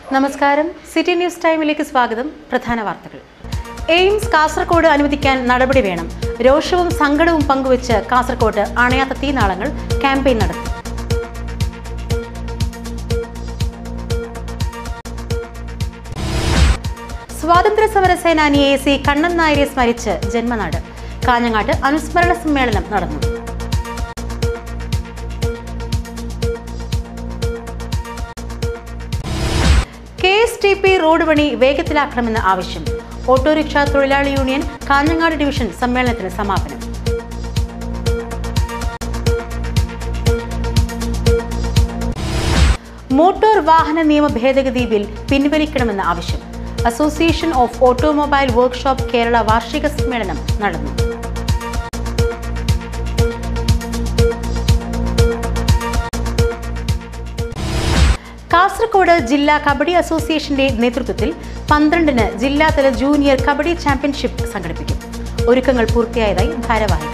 നമസ്കാരം city news ടൈമിലേക്ക് സ്വാഗതം പ്രധാന വാർത്തകൾ എയിംസ് കാസർഗോഡ് അനുവദിക്കാൻ നടപടി വേണം രോഷവും സങ്കടവും പങ്കുവച്ച് കാസർഗോഡ് അണയാത്ത തീനാളങ്ങൾ ക്യാമ്പയിൻ നടത്തി സ്വാതന്ത്ര്യ സമര സേനാനി എ സി കണ്ണൻ നായരെ സ്മരിച്ച് ജന്മനാട് കാഞ്ഞങ്ങാട്ട് അനുസ്മരണ സമ്മേളനം നടന്നു K S T P road പണി വേഗത്തിലാക്കണമെന്ന് ആവശ്യം ഓട്ടോറിക്ഷ തൊഴിലാളി യൂണിയൻ കാഞ്ഞങ്ങാട് ഡിവിഷൻ സമ്മേളനത്തിന് സമാപനം മോട്ടോർ വാഹന നിയമ ഭേദഗതി ബിൽ പിൻവലിക്കണമെന്ന ആവശ്യം association of automobile workshop Kerala വാർഷിക സമ്മേളനം നടന്നു കാസർഗോഡ് ജില്ലാ കബഡി അസോസിയേഷന്റെ നേതൃത്വത്തിൽ പന്ത്രണ്ടിന് ജില്ലാതല ജൂനിയർ കബഡി ചാമ്പ്യൻഷിപ്പ് സംഘടിപ്പിക്കും ഒരുക്കങ്ങൾ പൂർത്തിയായതായി ഭാരവാഹികൾ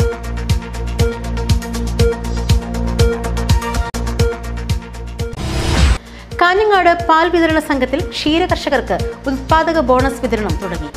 കാഞ്ഞങ്ങാട് പാൽ വിതരണ സംഘത്തിൽ ക്ഷീരകർഷകർക്ക് ഉത്പാദക ബോണസ് വിതരണം തുടങ്ങി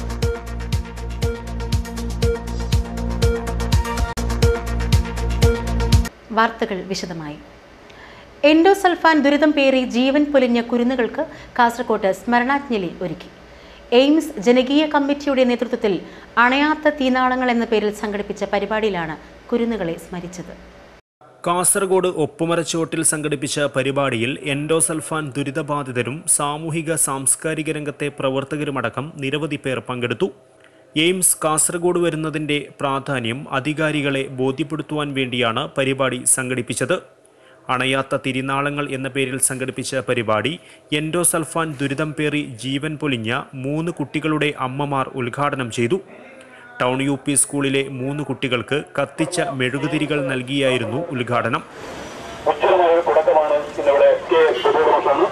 വാർത്തകൾ വിശദമായി എൻഡോസൾഫാൻ ദുരിതം പേറി ജീവൻ പൊലിഞ്ഞ കുരുന്നുകൾക്ക് കാസർകോട്ട് സ്മരണാഞ്ജലി ഒരുക്കി എയിംസ് ജനകീയ കമ്മിറ്റിയുടെ നേതൃത്വത്തിൽ അണയാത്ത തീനാളങ്ങൾ എന്ന പേരിൽ സംഘടിപ്പിച്ച പരിപാടിയിലാണ് കുരുന്നുകളെ സ്മരിച്ചത് കാസർഗോഡ് ഒപ്പുമരച്ചോട്ടിൽ സംഘടിപ്പിച്ച പരിപാടിയിൽ എൻഡോസൾഫാൻ ദുരിതബാധിതരും സാമൂഹിക സാംസ്കാരിക രംഗത്തെ പ്രവർത്തകരുമടക്കം നിരവധി പേർ പങ്കെടുത്തു എയിംസ് കാസർഗോഡ് വരുന്നതിന്റെ പ്രാധാന്യം അധികാരികളെ ബോധ്യപ്പെടുത്തുവാൻ വേണ്ടിയാണ് പരിപാടി സംഘടിപ്പിച്ചത് അണയാത്ത തിരുനാളങ്ങൾ എന്ന പേരിൽ സംഘടിപ്പിച്ച പരിപാടി എൻഡോസൾഫാൻ ദുരിതം പേറി ജീവൻ പൊലിഞ്ഞ മൂന്ന് കുട്ടികളുടെ അമ്മമാർ ഉദ്ഘാടനം ചെയ്തു ടൗൺ യു പി സ്കൂളിലെ മൂന്ന് കുട്ടികൾക്ക് കത്തിച്ച മെഴുകുതിരികൾ നൽകിയായിരുന്നു ഉദ്ഘാടനം ഉജ്ജ്വലമായ ഒരു തുടക്കമാണ് ഇന്നിവിടെ കെ സുധീർഭാഷാണ്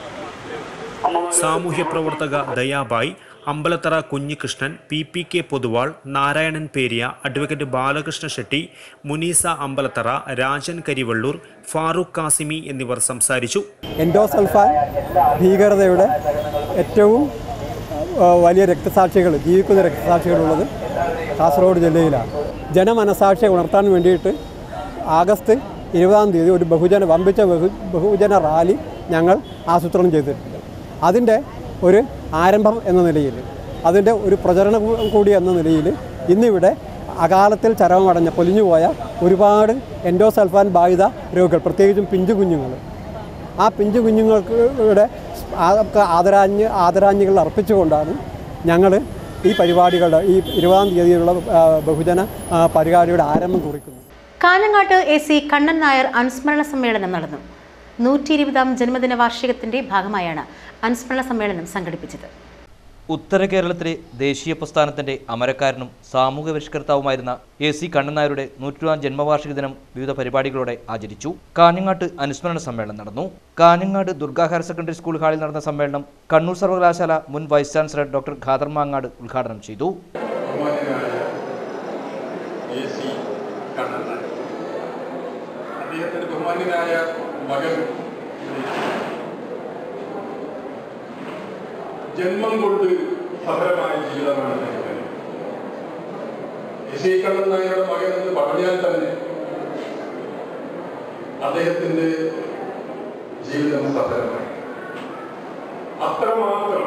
സാമൂഹ്യ പ്രവർത്തക Dayabai Ambalathara Kunhikrishnan P P K Poduval Narayanan Periya advocate Balakrishna Shetty Muneesa Ambalathara Rajan Karivellur Farooq Kasimi എന്നിവർ സംസാരിച്ചു എൻഡോസൾഫാൻ ഭീകരതയുടെ ഏറ്റവും ആ, വലിയ രക്തസാക്ഷികൾ ജീവിക്കുന്ന രക്തസാക്ഷികളുള്ളത് കാസർഗോഡ് ജില്ലയിലാണ് ജനമനസാക്ഷിയെ ഉണർത്താൻ വേണ്ടിയിട്ട് ആഗസ്റ്റ് ഇരുപതാം തീയതി ഒരു ബഹുജന വമ്പിച്ച ബഹു ബഹുജന റാലി ഞങ്ങൾ ആസൂത്രണം ചെയ്തിട്ടുണ്ട് അതിൻ്റെ ഒരു ആരംഭം എന്ന നിലയിൽ അതിൻ്റെ ഒരു പ്രചരണം കൂ- കൂടി എന്ന നിലയിൽ ഇന്നിവിടെ അകാലത്തിൽ ചരമമടഞ്ഞ പൊലിഞ്ഞുപോയ ഒരുപാട് എൻഡോസൾഫാൻ ബാധിത രോഗികൾ പ്രത്യേകിച്ചും പിഞ്ചു കുഞ്ഞുങ്ങൾ ആ പിഞ്ചു കുഞ്ഞുങ്ങൾക്ക് ഇവിടെ ആദരാഞ്ഞ് ആദരാഞ്ജലികൾ അർപ്പിച്ചുകൊണ്ടാണ് ഞങ്ങൾ ഈ പരിപാടികളുടെ ഈ ഇരുപതാം തീയതിയിലുള്ള ആ, ബഹുജന ആ, പരിപാടിയുടെ ആരംഭം കുറിക്കുന്നത് കാഞ്ഞങ്ങാട്ട് എ സി കണ്ണൻ നായർ അനുസ്മരണ സമ്മേളനം നടന്നു നൂറ്റി ഇരുപതാം ജന്മദിന വാർഷികത്തിന്റെ ഭാഗമായാണ് അനുസ്മരണ സമ്മേളനം സംഘടിപ്പിച്ചത് ഉത്തര കേരളത്തിലെ ദേശീയ പ്രസ്ഥാനത്തിന്റെ അമരക്കാരനും സാമൂഹ്യ പരിഷ്കർത്താവുമായിരുന്ന എ സി കണ്ണനായരുടെ നൂറ്റാം ജന്മവാർഷിക ദിനം വിവിധ പരിപാടികളോടെ ആചരിച്ചു കാഞ്ഞങ്ങാട്ട് അനുസ്മരണ സമ്മേളനം നടന്നു Kanhangad Durga higher secondary school ഹാളിൽ നടന്ന സമ്മേളനം കണ്ണൂർ സർവകലാശാല മുൻ vice chancellor doctor Khader Mangad ഉദ്ഘാടനം ചെയ്തു ബഹുമാന്യനായ എ സി കണ്ണൻ നായർ. അദ്ദേഹത്തിന്റെ ബഹുമാന്യനായ മകൻ ജന്മം കൊണ്ട് സഫലമായ ജീവിതമാണ് അദ്ദേഹത്തിന് എ സി കണ്ണൻ നായരുടെ മകൻ എന്ന് പറഞ്ഞാൽ തന്നെ അദ്ദേഹത്തിന്റെ ജീവിതം സഫലമായി അത്രമാത്രം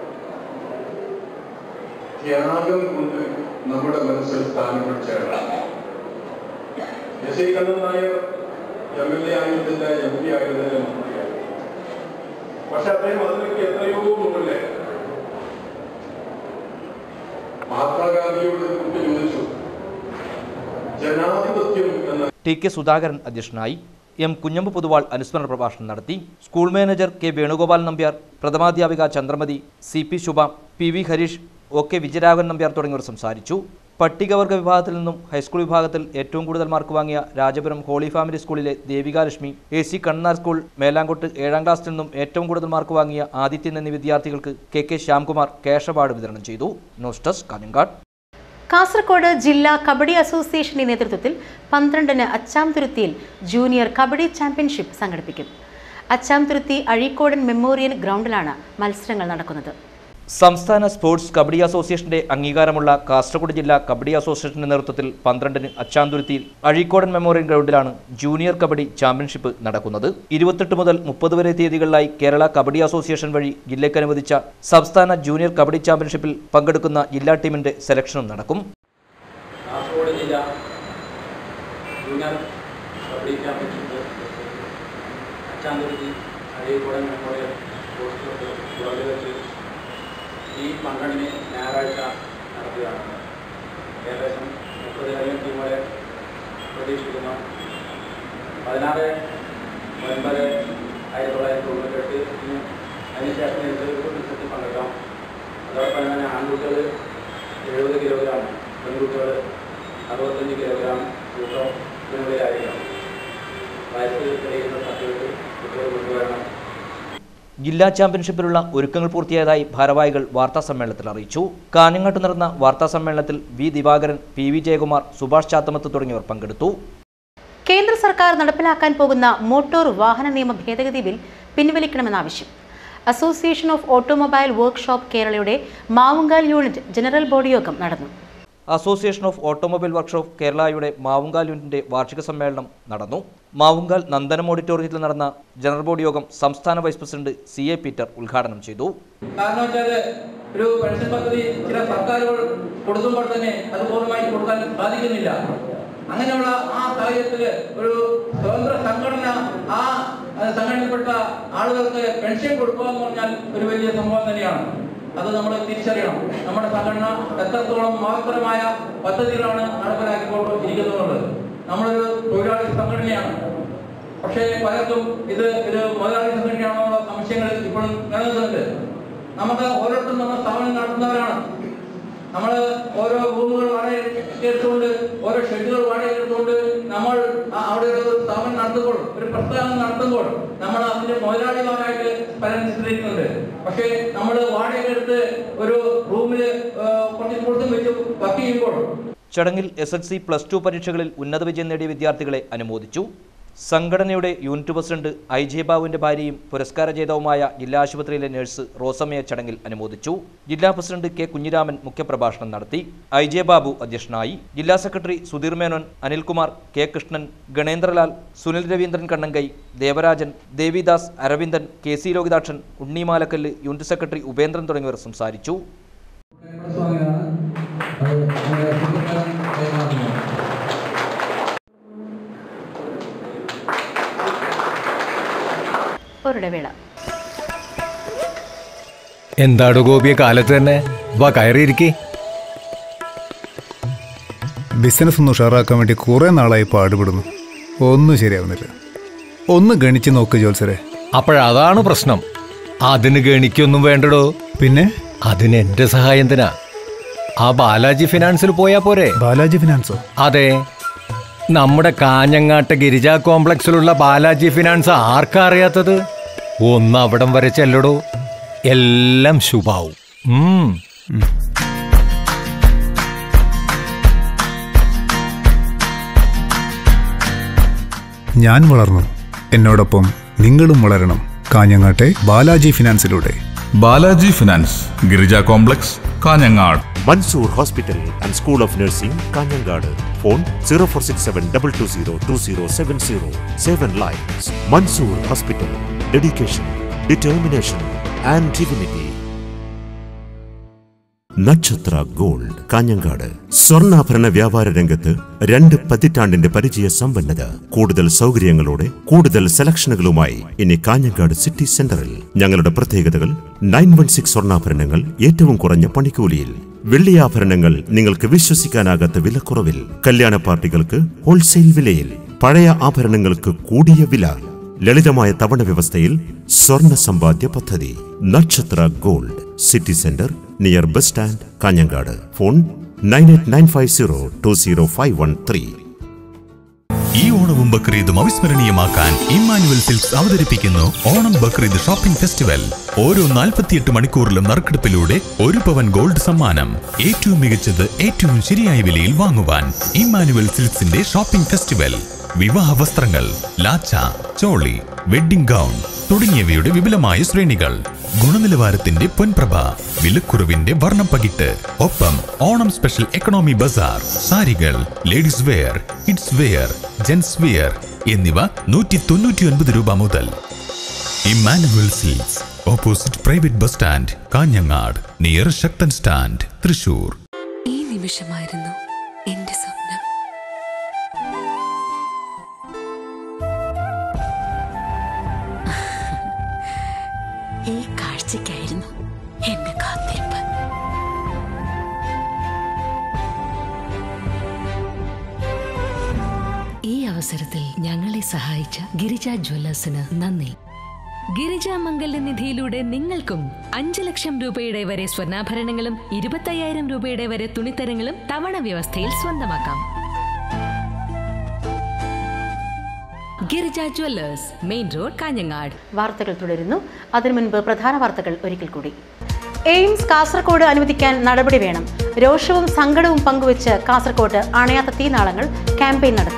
ത്യാഗം കൊണ്ട് നമ്മുടെ മനസ്സിൽ സ്ഥാനം പിടിച്ചവരാണ് S I Kannan Nair M L A ആയിരുന്നില്ല എം പി ആയിരുന്നില്ല മന്ത്രിയായിരുന്നു പക്ഷെ അദ്ദേഹം അതിലേക്ക് എത്രയോ മുകളിലെ മഹാത്മാഗാന്ധിയോട് കുട്ടി ചോദിച്ചു ജനാധിപത്യം എന്ന ടി കെ സുധാകരൻ അധ്യക്ഷനായി എം കുഞ്ഞമ്പ് പൊതുവാൾ അനുസ്മരണ പ്രഭാഷണം നടത്തി school manager K Venugopal Nambiar പ്രഥമാധ്യാപിക Chandramathi C P Shubha P V Harish O K Vijayaraghavan Nambiar തുടങ്ങിയവർ സംസാരിച്ചു പട്ടികവർഗ വിഭാഗത്തിൽ നിന്നും ഹൈസ്കൂൾ വിഭാഗത്തിൽ ഏറ്റവും കൂടുതൽ മാർക്ക് വാങ്ങിയ രാജപുരം ഹോളി ഫാമിലി സ്കൂളിലെ Devikalakshmi A C Kannar school Melangot ഏഴാം ക്ലാസ്സിൽ നിന്നും ഏറ്റവും കൂടുതൽ മാർക്ക് വാങ്ങിയ ആദിത്യൻ എന്നീ വിദ്യാർത്ഥികൾക്ക് K K Shyamkumar cash award വിതരണം ചെയ്തു ന്യൂസ് ഡെസ്ക് കാഞ്ഞങ്ങാട് കാസർഗോഡ് ജില്ലാ കബഡി അസോസിയേഷന്റെ നേതൃത്വത്തിൽ പന്ത്രണ്ടിന് അച്ചാംതുരുത്തിയിൽ ജൂനിയർ കബഡി ചാമ്പ്യൻഷിപ്പ് സംഘടിപ്പിക്കും അച്ചാംതുരുത്തി അഴീക്കോടൻ മെമ്മോറിയൽ ഗ്രൗണ്ടിലാണ് മത്സരങ്ങൾ നടക്കുന്നത് സംസ്ഥാന സ്പോർട്സ് കബഡി അസോസിയേഷന്റെ അംഗീകാരമുള്ള കാസർഗോഡ് ജില്ലാ കബഡി അസോസിയേഷന്റെ നേതൃത്വത്തിൽ പന്ത്രണ്ടിന് അച്ചാന്തുരുത്തിയിൽ അഴീക്കോടൻ മെമ്മോറിയൽ ഗ്രൗണ്ടിലാണ് ജൂനിയർ കബഡി ചാമ്പ്യൻഷിപ്പ് നടക്കുന്നത് ഇരുപത്തെട്ട് മുതൽ മുപ്പത് വരെ തീയതികളിലായി കേരള കബഡി അസോസിയേഷൻ വഴി ജില്ലയ്ക്ക് അനുവദിച്ച സംസ്ഥാന ജൂനിയർ കബഡി ചാമ്പ്യൻഷിപ്പിൽ പങ്കെടുക്കുന്ന ജില്ലാ ടീമിന്റെ സെലക്ഷനും നടക്കും കാസർഗോഡ് ജില്ല junior kabaddi championship Achanthuruthi Azhikodan memorial sports club ഗ്രൗണ്ടിൽ വെച്ച് ഈ പന്ത്രണ്ടിന് ഞായറാഴ്ച നടത്തുകയാണ് ഏകദേശം മുപ്പതിലധികം ടീമുകളെ പ്രതീക്ഷിക്കുന്നു പതിനാറ് ഒൻപത് ആയിരത്തി തൊള്ളായിരത്തി തൊണ്ണൂറ്റെട്ട് അതിനുശേഷം എനിക്ക് മത്സരത്തിൽ പങ്കെടുക്കാം അതോടൊപ്പം തന്നെ ആൺകുട്ടികൾ എഴുപത് കിലോഗ്രാം പെൺകുട്ടികൾ അറുപത്തഞ്ച് കിലോഗ്രാം തൂക്കം ഇതിനുള്ളിലായിരിക്കണം വയസ്സ് തെളിയിക്കുന്ന സർട്ടിഫിക്കറ്റ് കുട്ടികൾ കൊണ്ടുവരണം ജില്ലാ ചാമ്പ്യൻഷിപ്പിലുള്ള ഒരുക്കങ്ങൾ പൂർത്തിയായതായി ഭാരവാഹികൾ വാർത്താ സമ്മേളനത്തിൽ അറിയിച്ചു കാഞ്ഞങ്ങാട്ട് നടന്ന വാർത്താ സമ്മേളനത്തിൽ V Divakaran P V Jayakumar Subhash Chathamath തുടങ്ങിയവർ പങ്കെടുത്തു കേന്ദ്ര സർക്കാർ നടപ്പിലാക്കാൻ പോകുന്ന മോട്ടോർ വാഹന നിയമ ഭേദഗതി ബിൽ പിൻവലിക്കണമെന്നാവശ്യം അസോസിയേഷൻ ഓഫ് ഓട്ടോമൊബൈൽ വർക്ക്ഷോപ്പ് കേരളയുടെ മാവുങ്കാൽ യൂണിറ്റ് ജനറൽ ബോഡി യോഗം നടന്നു അസോസിയേഷൻ ഓഫ് ഓട്ടോമൊബൈൽ വർക്ക്ഷോപ്പ് കേരളയുടെ മാവുങ്കാൽ യൂണിറ്റിന്റെ വാർഷിക സമ്മേളനം നടന്നു മാവുങ്കാൽ നന്ദനം ഓഡിറ്റോറിയത്തിൽ നടന്ന ജനറൽ ബോഡി യോഗം സംസ്ഥാന vice president C A Peter ഉദ്ഘാടനം ചെയ്തു കാരണം വെച്ചാൽ ഒരു പെൻഷൻ പദ്ധതി ചില സർക്കാരുകൾ കൊടുക്കുമ്പോൾ തന്നെ അത് പൂർണ്ണമായി കൊടുക്കാൻ സാധിക്കുന്നില്ല അങ്ങനെയുള്ള ആ സാഹചര്യത്തിൽ ഒരു സ്വതന്ത്ര സംഘടന ആ അഹ് സംഘടനയിൽപ്പെട്ട ആളുകൾക്ക് പെൻഷൻ കൊടുക്കുക എന്ന് പറഞ്ഞാൽ ഒരു വലിയ സംഭവം തന്നെയാണ് അത് നമ്മൾ തിരിച്ചറിയണം നമ്മുടെ സംഘടന എത്രത്തോളം മഹത്തരമായ പദ്ധതികളാണ് നടപ്പിലാക്കിക്കൊണ്ട് ഇരിക്കുന്നത് നമ്മളൊരു തൊഴിലാളി സംഘടനയാണ് പക്ഷേ പലർക്കും ഇത് ഒരു മുതലാളി സംഘടനയാണോ എന്നുള്ള സംശയങ്ങൾ ഇപ്പോഴും നിലനിൽക്കുന്നുണ്ട് നമുക്ക് ഓരോരുത്തരും നമ്മൾ സ്ഥാപനം നടത്തുന്നവരാണ് നമ്മൾ ഓരോ റൂമുകൾ വാടക എടുത്തുകൊണ്ട് ഓരോ ഷെഡുകൾ വാടക എടുത്തുകൊണ്ട് നമ്മൾ ആ- അവിടെ ഒരു സ്ഥാപനം നടത്തുമ്പോൾ ഒരു പ്രസ്ഥാനം നടത്തുമ്പോൾ നമ്മൾ അതിന്റെ മുതലാളിമാരായിട്ട് പലരും ചിത്രീകരിക്കുന്നുണ്ട് പക്ഷേ നമ്മൾ വാടക എടുത്ത് ഒരു റൂമിൽ കുറച്ച് കൊടുത്തും വെച്ച് വർക്ക് ചെയ്യുമ്പോൾ ചടങ്ങിൽ S L C plus two പരീക്ഷകളിൽ ഉന്നത വിജയം നേടിയ വിദ്യാർത്ഥികളെ അനുമോദിച്ചു സംഘടനയുടെ യൂണിറ്റ് പ്രസിഡന്റ് ഐ ജെ ബാബുവിന്റെ ഭാര്യയും പുരസ്കാര ജേതാവുമായ ജില്ലാ ആശുപത്രിയിലെ നഴ്സ് റോസമ്മയെ ചടങ്ങിൽ അനുമോദിച്ചു ജില്ലാ പ്രസിഡന്റ് കെ കുഞ്ഞിരാമൻ മുഖ്യപ്രഭാഷണം നടത്തി ഐ ജെ ബാബു അധ്യക്ഷനായി ജില്ലാ secretary Sudheer Menon Anilkumar K Krishnan Ganendralal Sunil Raveendran Kannankai Devarajan Devidas Aravindan K C Lokithakshan Unni Malakkallu unit secretary Upendran തുടങ്ങിയവർ സംസാരിച്ചു സ്വാമിയാണ് അത് നമ്മുടെ സുഹൃത്തുക്കൾ കൈമാറുന്നത് ഒരിടവേള എന്താടോ ഗോപിയെ കാലത്ത് തന്നെ വാ കയറിയിരിക്കേ ബിസിനസ് ഒന്ന് ഉഷാറാക്കാൻ വേണ്ടി കുറേ നാളായി പാടുപെടുന്നു ഒന്നും ശരിയാവുന്നില്ല ഒന്ന് ഗണിച്ച് നോക്ക് ജോത്സരെ അപ്പോഴതാണ് പ്രശ്നം അതിന് ഗണിക്കൊന്നും വേണ്ടടോ പിന്നെ അതിന് എന്റെ സഹായം എന്തിനാ ആ ബാലാജി ഫിനാൻസിൽ പോയാ പോരെ ബാലാജി ഫിനാൻസോ അതെ നമ്മുടെ കാഞ്ഞങ്ങാട്ട് ഗിരിജ കോംപ്ലക്സിലുള്ള ബാലാജി ഫിനാൻസ് ആർക്കാ അറിയാത്തത് ഒന്ന് അവിടം വരെ ചെല്ലടോ എല്ലാം ശുഭാവും ഉം ഞാൻ വളർന്നു എന്നോടൊപ്പം നിങ്ങളും വളരണം കാഞ്ഞങ്ങാട്ടെ ബാലാജി ഫിനാൻസിലൂടെ Balaji finance Girija complex Kanhangad Mansoor hospital and school of nursing Kanhangad phone zero four six seven double two zero two zero seven zero seven lines Mansoor hospital dedication determination and divinity Nakshatra gold Kanhangad സ്വർണ്ണാഭരണ വ്യാപാര രംഗത്ത് രണ്ട് പതിറ്റാണ്ടിന്റെ പരിചയ സമ്പന്നത കൂടുതൽ സൗകര്യങ്ങളോടെ കൂടുതൽ സെലക്ഷനുകളുമായി ഇനി കാഞ്ഞങ്ങാട് സിറ്റി സെന്ററിൽ ഞങ്ങളുടെ പ്രത്യേകതകൾ നയൻ വൺ സിക്സ് സ്വർണ്ണാഭരണങ്ങൾ ഏറ്റവും കുറഞ്ഞ പണിക്കൂലിയിൽ വെള്ളിയാഭരണങ്ങൾ നിങ്ങൾക്ക് വിശ്വസിക്കാനാകാത്ത വിലക്കുറവിൽ കല്യാണ പാർട്ടികൾക്ക് ഹോൾസെയിൽ വിലയിൽ പഴയ ആഭരണങ്ങൾക്ക് കൂടിയ വില ലളിതമായ തവണ വ്യവസ്ഥയിൽ സ്വർണ്ണ സമ്പാദ്യ പദ്ധതി Nakshatra gold city centre near bus stand Kanhangad phone nine eight nine five zero two zero five one three ഈ ഓണവും ബക്രീദും അവിസ്മരണീയമാക്കാൻ ഇമ്മാനുവൽ സിൽക്സ് അവതരിപ്പിക്കുന്നു ഓണം ബക്രീദ് ഷോപ്പിംഗ് ഫെസ്റ്റിവൽ ഓരോ നാൽപ്പത്തിയെട്ട് മണിക്കൂറിലും നറുക്കെടുപ്പിലൂടെ ഒരു പവൻ ഗോൾഡ് സമ്മാനം ഏറ്റവും മികച്ചത് ഏറ്റവും ശരിയായ വിലയിൽ വാങ്ങുവാൻ ഇമ്മാനുവൽ സിൽക്സിന്റെ ഷോപ്പിംഗ് ഫെസ്റ്റിവൽ വിവാഹ വസ്ത്രങ്ങൾ ലാച്ച ചോളി വെഡിംഗ് ഗൗൺ തുടങ്ങിയവയുടെ വിപുലമായ ശ്രേണികൾ ഗുണനിലവാരത്തിന്റെ പൊൻപ്രഭ വിലക്കുറവിന്റെ വർണ്ണം പകിട്ട് ഒപ്പം ഓണം സ്പെഷ്യൽ എക്കണോമി ബസാർ സാരികൾ ladies wear kids wear gents wear എന്നിവ നൂറ്റി തൊണ്ണൂറ്റി ഒൻപത് രൂപ മുതൽ Emmanuel silks opposite private bus stand Kanhangad near Sakthan stand Thrissur ഈ നിമിഷമായിരുന്നു എന്റെ സ്വപ്നം ഈ കാഴ്ചയ്ക്കായിരുന്നു എന്റെ കാത്തിരിപ്പ് ഈ അവസരത്തിൽ ഞങ്ങളെ സഹായിച്ച ഗിരിജ ജ്വല്ലേഴ്സിന് നന്ദി ഗിരിജ മംഗല്യ നിധിയിലൂടെ നിങ്ങൾക്കും അഞ്ച് ലക്ഷം രൂപയുടെ വരെ സ്വർണ്ണാഭരണങ്ങളും ഇരുപത്തയ്യായിരം രൂപയുടെ വരെ തുണിത്തരങ്ങളും തവണ വ്യവസ്ഥയിൽ സ്വന്തമാക്കാം Girija jewellers main road Kanhangad വാർത്തകൾ തുടരുന്നു അതിനു മുൻപ് പ്രധാന വാർത്തകൾ ഒരിക്കൽ കൂടി എയിംസ് കാസർഗോഡ് അനുവദിക്കാൻ നടപടി വേണം രോഷവും സങ്കടവും പങ്കുവച്ച് കാസർഗോഡ് അണയാത്ത തീനാളങ്ങൾ ക്യാമ്പയിൻ നടത്തി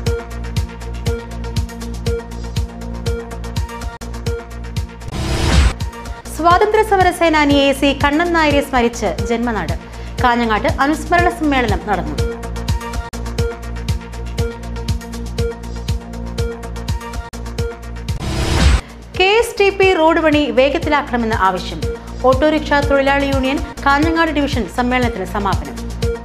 സ്വാതന്ത്ര്യ സമര സേനാനി എ സി കണ്ണൻ നായരെ സ്മരിച്ച് ജന്മനാട് കാഞ്ഞങ്ങാട്ട് അനുസ്മരണ സമ്മേളനം നടന്നു K S T P road പണി വേഗത്തിലാക്കണമെന്ന ആവശ്യം ഓട്ടോറിക്ഷ തൊഴിലാളി യൂണിയൻ കാഞ്ഞങ്ങാട് ഡിവിഷൻ സമ്മേളനത്തിന് സമാപനം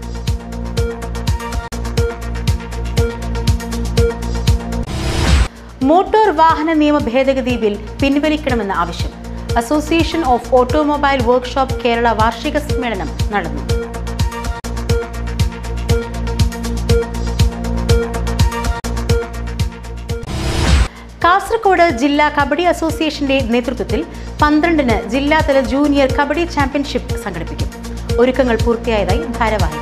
മോട്ടോർ വാഹന നിയമ ഭേദഗതി ബിൽ പിൻവലിക്കണമെന്ന ആവശ്യം association of automobile workshop Kerala വാർഷിക സമ്മേളനം നടന്നു കാസർഗോഡ് ജില്ലാ കബഡി അസോസിയേഷന്റെ നേതൃത്വത്തിൽ പന്ത്രണ്ടിന് ജില്ലാതല ജൂനിയർ കബഡി ചാമ്പ്യൻഷിപ്പ് സംഘടിപ്പിക്കും ഒരുക്കങ്ങൾ പൂർത്തിയായതായി ഭാരവാഹികൾ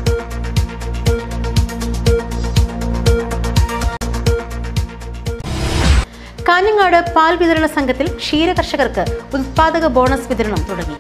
കാഞ്ഞങ്ങാട് പാൽ വിതരണ സംഘത്തിൽ ക്ഷീരകർഷകർക്ക് ഉത്പാദക ബോണസ് വിതരണം തുടങ്ങി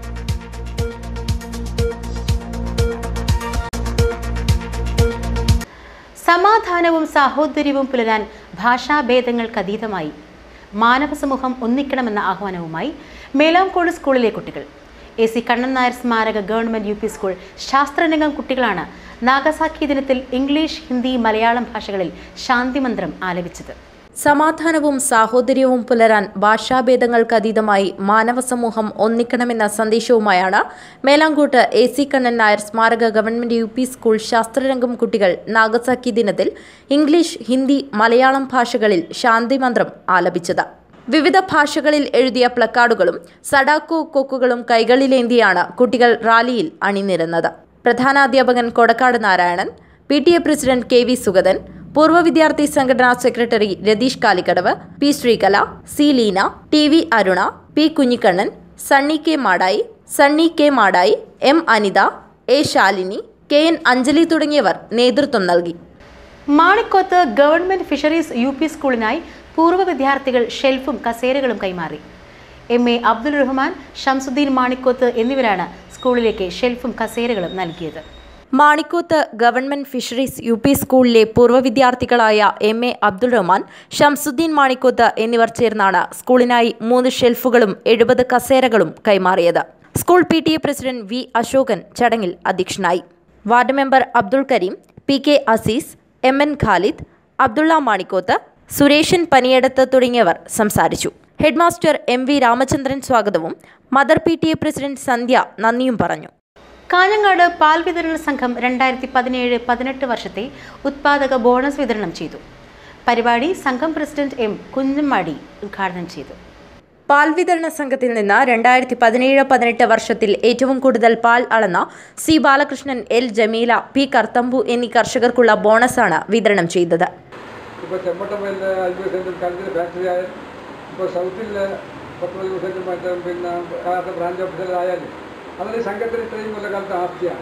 സമാധാനവും സാഹോദര്യവും പുലരാൻ ഭാഷാഭേദങ്ങൾക്കതീതമായി മാനവ സമൂഹം ഒന്നിക്കണമെന്ന ആഹ്വാനവുമായി മേലാംകോട് സ്കൂളിലെ കുട്ടികൾ എ സി കണ്ണൻ നായർ സ്മാരക ഗവൺമെന്റ് യു പി സ്കൂൾ ശാസ്ത്രരംഗം കുട്ടികളാണ് നാഗസാക്കി ദിനത്തിൽ ഇംഗ്ലീഷ് ഹിന്ദി മലയാളം ഭാഷകളിൽ ശാന്തിമന്ത്രം ആലപിച്ചത് സമാധാനവും സാഹോദര്യവും പുലരാൻ ഭാഷാഭേദങ്ങൾക്കതീതമായി മാനവ സമൂഹം ഒന്നിക്കണമെന്ന സന്ദേശവുമായാണ് മേലാങ്കോട്ട് എ സി കണ്ണൻ നായർ സ്മാരക ഗവൺമെന്റ് യു പി സ്കൂൾ ശാസ്ത്രരംഗം കുട്ടികൾ നാഗസാക്കി ദിനത്തിൽ ഇംഗ്ലീഷ് ഹിന്ദി മലയാളം ഭാഷകളിൽ ശാന്തിമന്ത്രം ആലപിച്ചത് വിവിധ ഭാഷകളിൽ എഴുതിയ പ്ലക്കാർഡുകളും സഡാക്കോ കൊക്കുകളും കൈകളിലേന്തിയാണ് കുട്ടികൾ റാലിയിൽ അണിനിരന്നത് പ്രധാനാധ്യാപകൻ Kodakkad Narayanan P T A president K V Sugathan പൂർവ്വ വിദ്യാർത്ഥി സംഘടനാ secretary Ratheesh Kalikkadavu P Sreekala C Leena T V Aruna P Kunhikannan Sunny K Madayi Sunny K Madayi M Anitha A Shalini K N Anjali തുടങ്ങിയവർ നേതൃത്വം നൽകി Manikoth government fisheries U P സ്കൂളിനായി പൂർവ്വ വിദ്യാർത്ഥികൾ ഷെൽഫും കസേരകളും കൈമാറി എം എ അബ്ദുൾ റഹ്മാൻ ഷംസുദ്ദീൻ മാണിക്കോത്ത് എന്നിവരാണ് സ്കൂളിലേക്ക് ഷെൽഫും കസേരകളും നൽകിയത് Manikoth government fisheries U P സ്കൂളിലെ പൂർവ്വ വിദ്യാർത്ഥികളായ എം എ അബ്ദുൾ റഹ്മാൻ ഷംസുദ്ദീൻ മാണിക്കോത്ത് എന്നിവർ ചേർന്നാണ് സ്കൂളിനായി മൂന്ന് ഷെൽഫുകളും എഴുപത് കസേരകളും കൈമാറിയത് school P T A president V Ashokan ചടങ്ങിൽ അധ്യക്ഷനായി ward member Abdul Kareem P K Azeez M N Khalid Abdulla Manikoth Sureshan Paniyadath തുടങ്ങിയവർ സംസാരിച്ചു ഹെഡ്മാസ്റ്റർ എം വി രാമചന്ദ്രൻ സ്വാഗതവും mother P T A president Sandhya നന്ദിയും പറഞ്ഞു കാഞ്ഞങ്ങാട് പാൽ വിതരണ സംഘം രണ്ടായിരത്തി പതിനേഴ് പതിനെട്ട് വർഷത്തെ ഉത്പാദക ബോണസ് വിതരണം ചെയ്തു പരിപാടി സംഘം പ്രസിഡന്റ് എം കുഞ്ഞമ്മാടി ഉദ്ഘാടനം ചെയ്തു പാൽ വിതരണ സംഘത്തിൽ നിന്ന് രണ്ടായിരത്തി പതിനേഴ് പതിനെട്ട് വർഷത്തിൽ ഏറ്റവും കൂടുതൽ പാൽ അളന്ന C Balakrishnan L Jameela P Karthambu എന്നീ കർഷകർക്കുള്ള ബോണസാണ് വിതരണം ചെയ്തത് ഇപ്പോൾ ചെമ്പട്ടമ്മയിലെ അഞ്ച് സെൻറ്റും കലത്തിൽ ഫാക്ടറി ആയാലും ഇപ്പോൾ സൗത്തിൽ പത്ത് പതിമൂന്ന് സെൻറ്റും മറ്റേ പിന്നെ ആരുടെ ബ്രാഞ്ച് ഓഫീസറായാലും അതൊരു സംഘത്തിന് ഇത്രയും കൊല്ലകാലത്ത് ആസ്തിയാണ്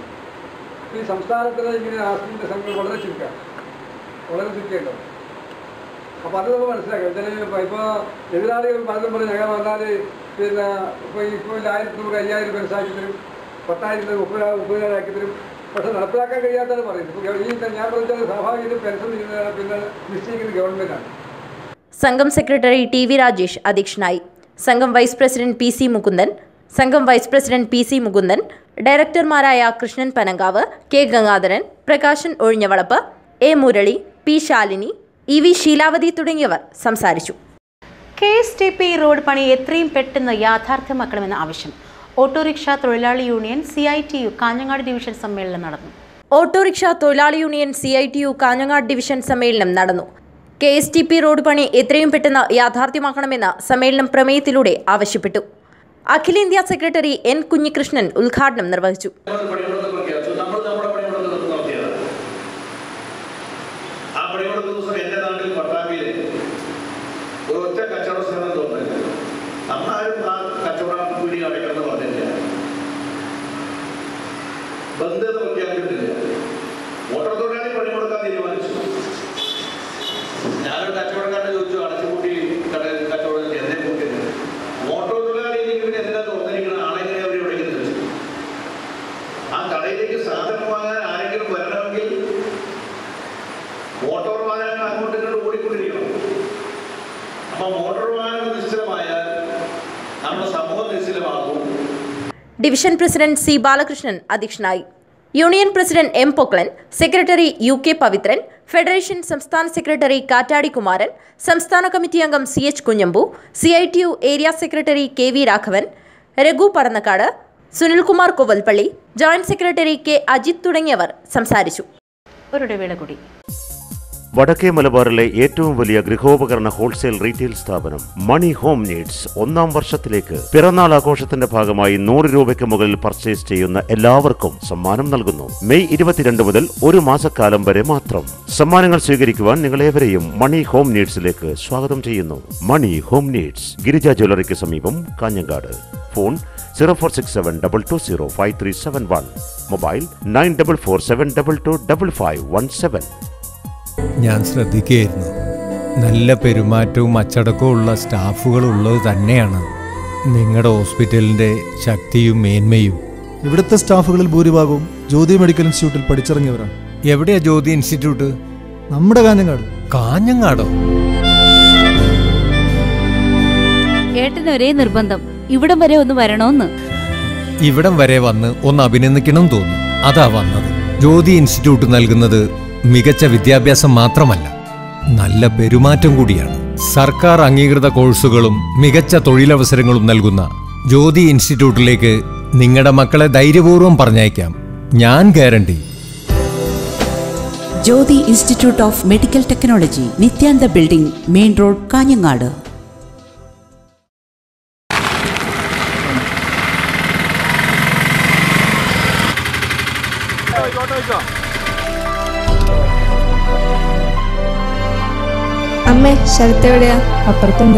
ഈ സംസ്ഥാനത്തിൽ ഇങ്ങനെ ആസ്തിൻ്റെ സംഘം വളരെ ചുരുക്കമാണ് വളരെ ചുരുക്കേണ്ടത് അപ്പോൾ അത് നമുക്ക് മനസ്സിലാക്കാം ഇതിന് ഇപ്പോൾ ഇപ്പോൾ എതിരാളികൾ പലതും പറഞ്ഞ് ഞങ്ങൾ വന്നാൽ പിന്നെ ഇപ്പോൾ ഇപ്പോൾ ആയിരത്തി നൂറ് അയ്യായിരം പേഴ്സാക്കി തരും പത്തായിരത്തി മുപ്പതിനായിരം മുപ്പതിനായിരം ആക്കി തരും പക്ഷെ നടപ്പിലാക്കാൻ കഴിയാത്തതാണ് പറയുന്നത് ഇപ്പോൾ ഈ ഞാൻ പറഞ്ഞാൽ സ്വാഭാവികമായിട്ടും പെൻഷൻ പിന്നെ നിശ്ചയിക്കുന്നത് ഗവൺമെൻറ്റാണ് സംഘം സെക്രട്ടറി ടി വി രാജേഷ് അധ്യക്ഷനായി സംഘം vice president P C Mukundan സംഘം vice president P C Mukundan ഡയറക്ടർമാരായ Krishnan Panankavu K Gangadharan Prakashan Ozhinjavalappu A Murali P Shalini E V Sheelavathi തുടങ്ങിയവർ സംസാരിച്ചു K S T P road പണി എത്രയും പെട്ടെന്ന് യാഥാർത്ഥ്യമാക്കണമെന്ന ആവശ്യം ഓട്ടോറിക്ഷ തൊഴിലാളി union C I T U Kanhangad division സമ്മേളനം നടന്നു ഓട്ടോറിക്ഷ തൊഴിലാളി union C I T U Kanhangad division സമ്മേളനം നടന്നു K S T P road പണി എത്രയും പെട്ടെന്ന് യാഥാർത്ഥ്യമാക്കണമെന്ന് സമ്മേളനം പ്രമേയത്തിലൂടെ ആവശ്യപ്പെട്ടു അഖിലേന്ത്യാ സെക്രട്ടറി എൻ കുഞ്ഞികൃഷ്ണൻ ഉദ്ഘാടനം നിർവഹിച്ചു ആ പണിമുടക്ക് ദിവസം എൻ്റെ നാട്ടിൽ പട്ടാമ്പിയിൽ ഒരു ഒറ്റ കച്ചവട സ്ഥലം തോന്നില്ല അന്നാരും ആ കച്ചവട കൂലി അടയ്ക്കണമെന്ന് പറഞ്ഞില്ല ബന്ധം പ്രഖ്യാപിച്ചിട്ടില്ല മോട്ടോർ തൊഴിലാളി പണിമുടക്കാൻ തീരുമാനിച്ചു ഞാനൊരു കച്ചവടക്കാരനെ ചോദിച്ചു അടച്ചുപൂട്ടി കട കച്ചവടം എന്നെ കൂട്ടിയത് മോട്ടോർ തൊഴിലാളി പിന്നെ എന്തിനാ തുറന്നിരിക്കണം ആളെങ്ങനെ അവർ വിളിക്കുന്നത് ആ കടയിലേക്ക് സാധനം വാങ്ങാൻ ആരെങ്കിലും വരണമെങ്കിൽ മോട്ടോർ വാഹനങ്ങൾ അങ്ങോട്ട് ഇങ്ങോട്ട് ഓടിക്കൊണ്ടിരിക്കണം അപ്പൊ മോട്ടോർ വാഹനങ്ങൾ നിശ്ചലമായാൽ നമ്മുടെ സമൂഹം നിശ്ചലമാകും ഡിവിഷൻ പ്രസിഡന്റ് സി ബാലകൃഷ്ണൻ അധ്യക്ഷനായി union president M Poklan secretary U K Pavithran federation സംസ്ഥാന സെക്രട്ടറി കാറ്റാടി കുമാരൻ സംസ്ഥാന കമ്മിറ്റി അംഗം C H Kunhambu C I T U area secretary K V Raghavan Raghu Padannakkad Sunilkumar Kovalpally joint secretary K Ajith തുടങ്ങിയവർ സംസാരിച്ചു ഒരിടവേള കൂടി വടക്കേ മലബാറിലെ ഏറ്റവും വലിയ ഗൃഹോപകരണ ഹോൾസെയിൽ റീറ്റെയിൽ സ്ഥാപനം മണി ഹോം നീഡ്സ് ഒന്നാം വർഷത്തിലേക്ക് പിറന്നാൾ ആഘോഷത്തിന്റെ ഭാഗമായി നൂറ് രൂപയ്ക്ക് മുകളിൽ പർച്ചേസ് ചെയ്യുന്ന എല്ലാവർക്കും സമ്മാനം നൽകുന്നു മെയ് ഇരുപത്തിരണ്ട് മുതൽ ഒരു മാസക്കാലം വരെ മാത്രം സമ്മാനങ്ങൾ സ്വീകരിക്കുവാൻ നിങ്ങളേവരെയും മണി ഹോം നീഡ്സിലേക്ക് സ്വാഗതം ചെയ്യുന്നു മണി ഹോം നീഡ്സ് ഗിരിജ ജ്വല്ലറിക്ക് സമീപം Kanhangad phone zero four six seven double two zero five three seven one mobile nine double four seven double two double five one seven ഞാൻ ശ്രദ്ധിക്കുകയായിരുന്നു നല്ല പെരുമാറ്റവും അച്ചടക്കവും ഉള്ള സ്റ്റാഫുകൾ ഉള്ളത് തന്നെയാണ് നിങ്ങളുടെ ഹോസ്പിറ്റലിന്റെ ശക്തിയും മേന്മയും ഇവിടുത്തെ സ്റ്റാഫുകളിൽ ഭൂരിഭാഗവും ജ്യോതി മെഡിക്കൽ ഇൻസ്റ്റിറ്റ്യൂട്ടിൽ പഠിച്ചിറങ്ങിയവരാണ് എവിടെയാ ജ്യോതി ഇൻസ്റ്റിറ്റ്യൂട്ട് നമ്മുടെ കാഞ്ഞങ്ങാട് കാഞ്ഞങ്ങാടോ ഏട്ടന് ഒരേ നിർബന്ധം ഇവിടം വരെ ഒന്ന് വരണോന്ന് ഇവിടം വരെ വന്ന് ഒന്ന് അഭിനന്ദിക്കണം തോന്നി അതാ വന്നത് ജ്യോതി ഇൻസ്റ്റിറ്റ്യൂട്ട് നൽകുന്നത് മികച്ച വിദ്യാഭ്യാസം മാത്രമല്ല നല്ല പെരുമാറ്റം കൂടിയാണ് സർക്കാർ അംഗീകൃത കോഴ്സുകളും മികച്ച തൊഴിലവസരങ്ങളും നൽകുന്ന ജ്യോതി ഇൻസ്റ്റിറ്റ്യൂട്ടിലേക്ക് നിങ്ങളുടെ മക്കളെ ധൈര്യപൂർവ്വം പറഞ്ഞയക്കാം ഞാൻ guarantee Jyothi institute of medical technology Nithyantha building main road Kanhangad അമ്മേ ശരത്ത് എവിടെയാ അപ്പുറത്തുണ്ട്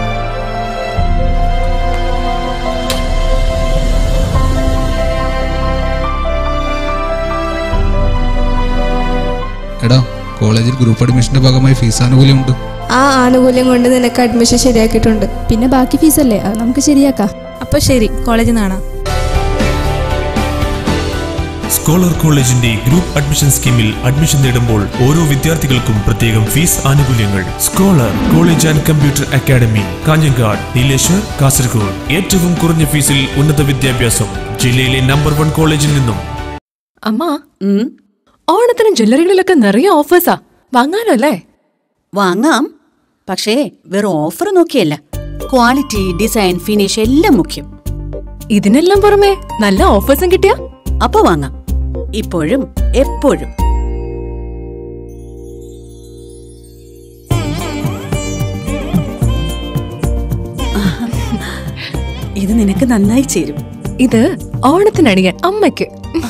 എടാ കോളേജിൽ ഗ്രൂപ്പ് അഡ്മിഷന്റെ ഭാഗമായി ഫീസ് ആനുകൂല്യമുണ്ട് ആ ആനുകൂല്യം കൊണ്ട് നിനക്ക് അഡ്മിഷൻ ശരിയാക്കിയിട്ടുണ്ട് പിന്നെ ബാക്കി ഫീസ് അല്ലേ അത് നമുക്ക് ശരിയാക്കാം അപ്പൊ ശരി കോളേജിൽ നിന്നാണ് സ്കോളർ കോളേജിന്റെ ഗ്രൂപ്പ് അഡ്മിഷൻ സ്കീമിൽ അഡ്മിഷൻ നേടുമ്പോൾ ഓരോ വിദ്യാർത്ഥികൾക്കും പ്രത്യേകം ഫീസ് ആനുകൂല്യങ്ങൾ scholar college and computer academy Kanhangad Nileshwar Kasaragod ഏറ്റവും കുറഞ്ഞ ഫീസിൽ ഉന്നത വിദ്യാഭ്യാസം ജില്ലയിലെ നമ്പർ വൺ കോളേജിൽ നിന്നും അമ്മ ഓണത്തിന് ജ്വല്ലറികളിലൊക്കെ നിറയെ ഓഫേഴ്സാ വാങ്ങാലോ അല്ലേ വാങ്ങാം പക്ഷേ വെറും ഓഫർ നോക്കിയല്ല ക്വാളിറ്റി ഡിസൈൻ ഫിനിഷ് എല്ലാം മുഖ്യം ഇതിനെല്ലാം പുറമെ നല്ല ഓഫേഴ്സും കിട്ടിയ അപ്പൊ വാങ്ങാം ഇപ്പോഴും എപ്പോഴും ഇത് നിനക്ക് നന്നായി ചേരും ഇത് ഓണത്തിനണിയാൻ അമ്മയ്ക്ക്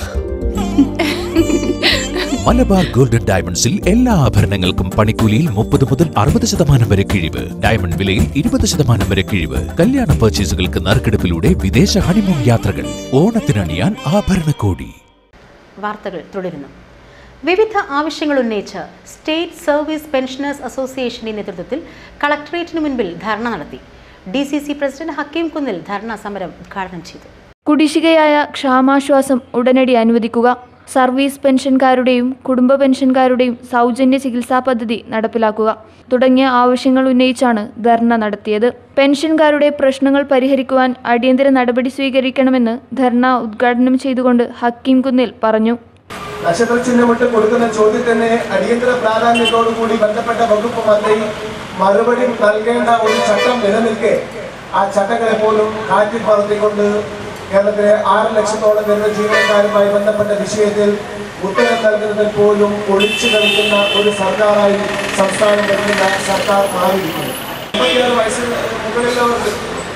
മലബാർ ഗോൾഡൻ ഡയമണ്ട്സിൽ എല്ലാ ആഭരണങ്ങൾക്കും പണിക്കൂലിയിൽ മുപ്പത് മുതൽ അറുപത് ശതമാനം വരെ കിഴിവ് ഡയമണ്ട് വിലയിൽ ഇരുപത് ശതമാനം വരെ കിഴിവ് കല്യാണ പർച്ചേസുകൾക്ക് നറുക്കെടുപ്പിലൂടെ വിദേശ ഹണിമൂൺ യാത്രകൾ ഓണത്തിനണിയാൻ ആഭരണക്കോടി വാർത്തകൾ തുടരുന്നു വിവിധ ആവശ്യങ്ങൾ ഉന്നയിച്ച് സ്റ്റേറ്റ് സർവീസ് പെൻഷനേഴ്സ് അസോസിയേഷന്റെ നേതൃത്വത്തിൽ കളക്ടറേറ്റിന് മുൻപിൽ ധർണ നടത്തി D C C president Hakeem Kunnil dharna സമരം ഉദ്ഘാടനം ചെയ്തു കുടിശ്ശികയായ ക്ഷാമാശ്വാസം ഉടനടി അനുവദിക്കുക സർവീസ് പെൻഷൻകാരുടെയും കുടുംബ പെൻഷൻകാരുടെയും സൗജന്യ ചികിത്സാ പദ്ധതി നടപ്പിലാക്കുക തുടങ്ങിയ ആവശ്യങ്ങൾ ഉന്നയിച്ചാണ് ധർണ നടത്തിയത് പെൻഷൻകാരുടെ പ്രശ്നങ്ങൾ പരിഹരിക്കുവാൻ അടിയന്തര നടപടി സ്വീകരിക്കണമെന്ന് ധർണ ഉദ്ഘാടനം ചെയ്തുകൊണ്ട് ഹക്കീം കുന്നിൽ പറഞ്ഞു നക്ഷത്ര ചിഹ്നമിട്ട് കൊടുക്കുന്ന ചോദ്യത്തിന് അടിയന്തര പ്രാധാന്യത്തോടുകൂടി ബന്ധപ്പെട്ട വകുപ്പ് മന്ത്രി മറുപടി നൽകേണ്ട ഒരു ചട്ടം നിലനിൽക്കെ ആ ചട്ടങ്ങളെ പോലും കാറ്റിൽ പറത്തിക്കൊണ്ട് കേരളത്തിലെ ആറ് ലക്ഷത്തോളം വരുന്ന ജീവനക്കാരുമായി ബന്ധപ്പെട്ട വിഷയത്തിൽ ഉത്തരം നൽകുന്നതിൽ പോലും ഒളിച്ചു കളിക്കുന്ന ഒരു സർക്കാരായി സംസ്ഥാനം ഭരിക്കുന്ന സർക്കാർ മാറിയിരിക്കുന്നു അമ്പത്തിയാറ് വയസ്സിന് മുകളിലുള്ളവർക്ക്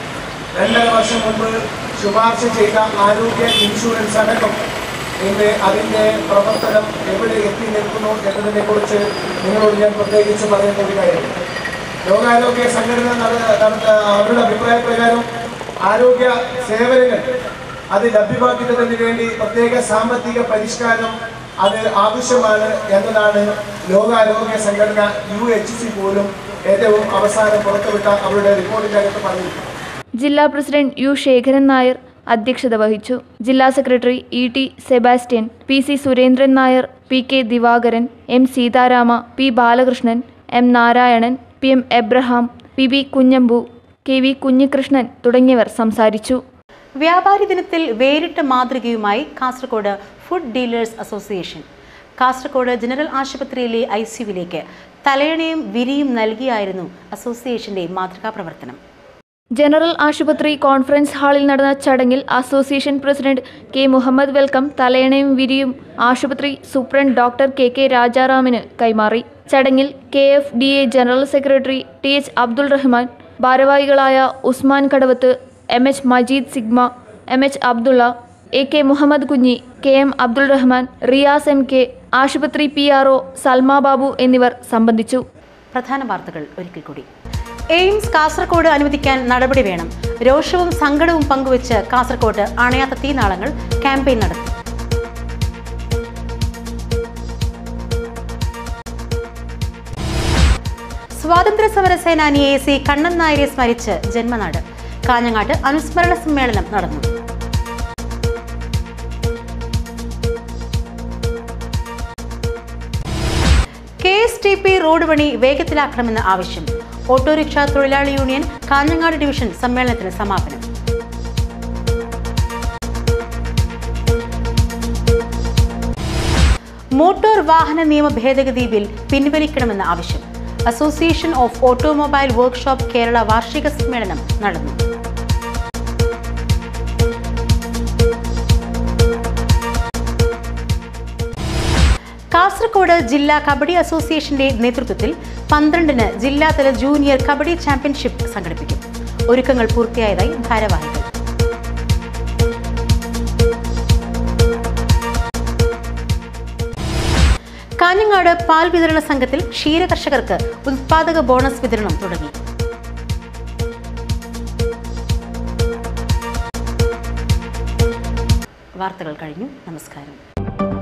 രണ്ടര വർഷം മുമ്പ് ശുപാർശ ചെയ്ത ആരോഗ്യ ഇൻഷുറൻസ് അടക്കം ഇന്ന് അതിൻ്റെ പ്രവർത്തനം എവിടെ എത്തി നിൽക്കുന്നു എന്നതിനെ കുറിച്ച് നിങ്ങളോട് ഞാൻ പ്രത്യേകിച്ച് പറയുന്ന ഒരു കാര്യം ലോകാരോഗ്യ സംഘടന നട- നടത്ത അവരുടെ അഭിപ്രായ പ്രകാരം ആരോഗ്യ സേവനങ്ങൾ അത് ലഭ്യമാക്കുന്നതിന് വേണ്ടി പ്രത്യേക സാമ്പത്തിക പരിഷ്കാരം അത് ആവശ്യമാണ് എന്നതാണ് ലോകാരോഗ്യ സംഘടന യു എച്ച് സി പോലും ഏറ്റവും അവസാനം പുറത്തുവിട്ട അവരുടെ റിപ്പോർട്ടിനകത്ത് പറഞ്ഞിരിക്കുന്നത് ജില്ലാ പ്രസിഡന്റ് യു ശേഖരൻ നായർ അധ്യക്ഷത വഹിച്ചു ജില്ലാ secretary E T Sebastian P C Surendran Nair P K Divakaran M Seetharama P Balakrishnan M Narayanan P M Abraham P B Kunhambu K V Kunhikrishnan തുടങ്ങിയവർ സംസാരിച്ചു വ്യാപാരി ദിനത്തിൽ വേറിട്ട മാതൃകയുമായി Kasaragod food dealers association Kasaragod general ആശുപത്രിയിലെ ഐ സിയുവിലേക്ക് തലയണയും വിരിയും നൽകിയായിരുന്നു അസോസിയേഷന്റെ മാതൃകാ പ്രവർത്തനം ജനറൽ ആശുപത്രി കോൺഫറൻസ് ഹാളിൽ നടന്ന ചടങ്ങിൽ association president K Muhammad welcome തലയണയും വിരിയും ആശുപത്രി സൂപ്രണ്ട് ഡോക്ടർ കെ കെ രാജാറാമിന് കൈമാറി ചടങ്ങിൽ K F D A general secretary T H Abdul Rahman ഭാരവാഹികളായ Usman Kadavath M H Majeed Sigma M H Abdulla A K Muhammad Kunhi K M Abdul Rahman Riyas M K ആശുപത്രി P R O Salma Babu എന്നിവർ സംബന്ധിച്ചു പ്രധാന വാർത്തകൾ ഒരിക്കൽ കൂടി എയിംസ് കാസർഗോഡ് അനുവദിക്കാൻ നടപടി വേണം രോഷവും സങ്കടവും പങ്കുവച്ച് കാസർഗോഡ് അണയാത്ത തീനാളങ്ങൾ ക്യാമ്പയിൻ നടത്തി സ്വാതന്ത്ര്യ സമര സേനാനിയെ സി കണ്ണൻ നായരെ സ്മരിച്ച് ജന്മനാട് കാഞ്ഞങ്ങാട്ട് അനുസ്മരണ സമ്മേളനം നടന്നു K S T P road പണി വേഗത്തിലാക്കണമെന്ന ആവശ്യം ഓട്ടോറിക്ഷ തൊഴിലാളി യൂണിയൻ കാഞ്ഞങ്ങാട് ഡിവിഷൻ സമ്മേളനത്തിന് സമാപനം മോട്ടോർ വാഹന നിയമ ഭേദഗതി ബിൽ പിൻവലിക്കണമെന്ന ആവശ്യം association of automobile workshop Kerala വാർഷിക സമ്മേളനം നടന്നു കാസർഗോഡ് ജില്ലാ കബഡി അസോസിയേഷന്റെ നേതൃത്വത്തിൽ പന്ത്രണ്ടിന് ജില്ലാതല ജൂനിയർ കബഡി ചാമ്പ്യൻഷിപ്പ് സംഘടിപ്പിക്കും ഒരുക്കങ്ങൾ പൂർത്തിയായതായി ഭാരവാഹികൾ കാഞ്ഞങ്ങാട് പാൽ വിതരണ സംഘത്തിൽ ക്ഷീരകർഷകർക്ക് ഉത്പാദക ബോണസ് വിതരണം തുടങ്ങി വാർത്തകൾ കഴിഞ്ഞു നമസ്കാരം